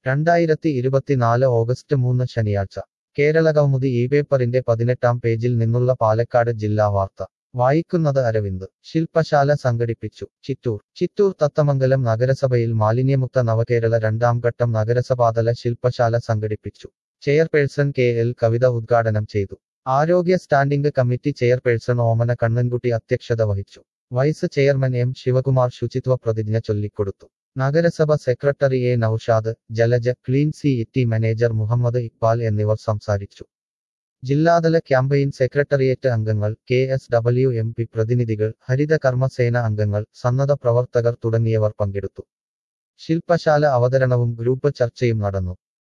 രണ്ടായിരത്തി ഇരുപത്തിനാല് ഓഗസ്റ്റ് മൂന്ന് ശനിയാഴ്ച കേരള കൗമുദി ഈ പേപ്പറിന്റെ പതിനെട്ടാം പേജിൽ നിന്നുള്ള പാലക്കാട് ജില്ലാ വാർത്ത വായിക്കുന്നത് അരവിന്ദ് ശില്പശാല സംഘടിപ്പിച്ചു ചിറ്റൂർ ചിറ്റൂർ തത്തമംഗലം നഗരസഭയിൽ മാലിന്യമുക്ത നവകേരള രണ്ടാം ഘട്ടം നഗരസഭാതല ശില്പശാല സംഘടിപ്പിച്ചു ചെയർപേഴ്സൺ കെ എൽ കവിത ഉദ്ഘാടനം ചെയ്തു ആരോഗ്യ standing committee chairperson Omana Kannankutty അധ്യക്ഷത വഹിച്ചു വൈസ് ചെയർമാൻ എം ശിവകുമാർ ശുചിത്വ പ്രതിജ്ഞ ചൊല്ലിക്കൊടുത്തു നഗരസഭ secretary A Noushad Jalaja clean city manager Muhammad Iqbal എന്നിവർ സംസാരിച്ചു ജില്ലാതല ക്യാമ്പയിൻ സെക്രട്ടേറിയറ്റ് അംഗങ്ങൾ K S W M P പ്രതിനിധികൾ ഹരിത കർമ്മസേന അംഗങ്ങൾ സന്നദ്ധ പ്രവർത്തകർ തുടങ്ങിയവർ പങ്കെടുത്തു ശില്പശാല അവതരണവും ഗ്രൂപ്പ് ചർച്ചയും നടന്നു